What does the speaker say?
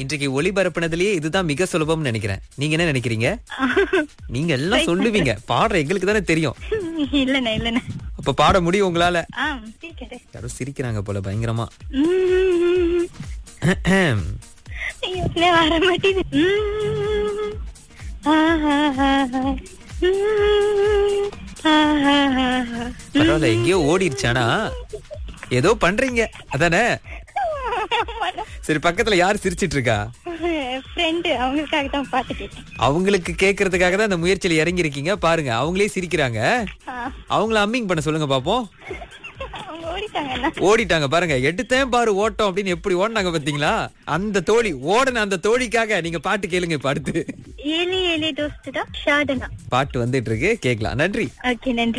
இன்றைக்கு ஒளிபரப்புனதுலயே இதுதான் மிக சுலபம்னு நினைக்கிறேன் நீங்க என்ன நினைக்கிறீங்க நீங்க எல்லாம் சொல்லுவீங்க பாடுற எங்களுக்கு தானே தெரியும் இல்லண்ணே இல்லண்ணே அப்ப பாட முடியும் உங்களால ஆ சீக்கிரம் யாரும் சிரிக்கிறாங்க போல பயங்கரமா உம். அஹம். ஐயோ, இல்ல, வர மாட்டேது உம். ஆஹாஹாஹா. உம். ஆஹாஹாஹா. பரவாயில்ல எங்கேயோ ஓடிடுச்சானா ஏதோ பண்றீங்க அதானே சரி பக்கத்துல யார் சிரிச்சிட்டு இருக்கா ஃப்ரெண்டு அவங்களுக்காக தான் பாட்டு கேட்டேன் அவங்களுக்கு கேக்குறதுக்காக தான் இந்த முயற்சியில இறங்கி இருக்கீங்க பாருங்க அவங்களே சிரிக்கிறாங்க ஆ, அவங்கள அம்மிங் பண்ண சொல்லுங்க பாப்போம் அவங்க ஓடிட்டாங்கண்ணா ஓடிட்டாங்க பாருங்க எடுத்தேன் பாரு ஓட்டம் அப்படின்னு எப்படி ஓடினாங்க பாத்தீங்களா அந்த தோழி ஓடன அந்த தோழிக்காக நீங்க பாட்டு கேளுங்க இப்ப அடுத்து ஏழி ஏழி தோஸ்து தான் ஷாதனா பாட்டு வந்துட்டு இருக்கு கேக்கலாம் நன்றி ஓகே நன்றி